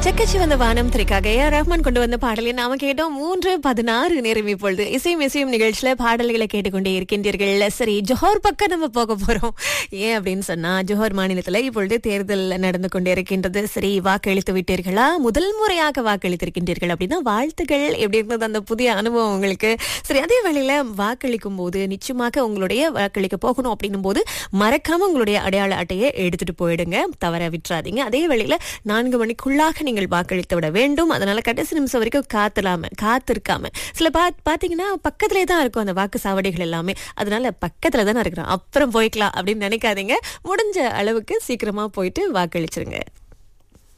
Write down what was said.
செக்கச்சி வந்த வானம் திரைக்காக A R Rahman கொண்டு வந்த பாடலை நாம கேட்டோம் மூன்று பதினாறு நேரம் இப்பொழுது இசையும் இசையும் நிகழ்ச்சியில பாடல்களை கேட்டுக்கொண்டே இருக்கின்றீர்கள் சரி ஜோஹர் பக்கம் நம்ம போக போறோம் ஏன் அப்படின்னு சொன்னா ஜோஹர் மாநிலத்துல இப்பொழுது தேர்தல் நடந்து கொண்டே இருக்கின்றது சரி வாக்களித்து விட்டீர்களா முதல் முறையாக வாக்களித்திருக்கின்றீர்கள் அப்படின்னா வாழ்த்துக்கள் எப்படி இருந்தது அந்த புதிய அனுபவம் உங்களுக்கு சரி அதே வேளையில வாக்களிக்கும் போது நிச்சயமாக உங்களுடைய வாக்களிக்க போகணும் அப்படின்னும் போது மறக்காம உங்களுடைய அடையாள அட்டையை எடுத்துட்டு போயிடுங்க தவற விட்டுறாதீங்க அதே வேளையில நான்கு மணிக்குள்ளாக நீங்கள் வாக்களித்து விட வேண்டும் அதனால கடைசி நிமிஷம் வரைக்கும் காத்தலாம காத்திருக்காம சில பா பாத்தீங்கன்னா பக்கத்திலே தான் இருக்கும் அந்த வாக்கு சாவடிகள் எல்லாமே அதனால பக்கத்துல தானே இருக்கிறோம் அப்புறம் போய்க்கலாம் அப்படின்னு நினைக்காதீங்க முடிஞ்ச அளவுக்கு சீக்கிரமா போயிட்டு வாக்களிச்சிருங்க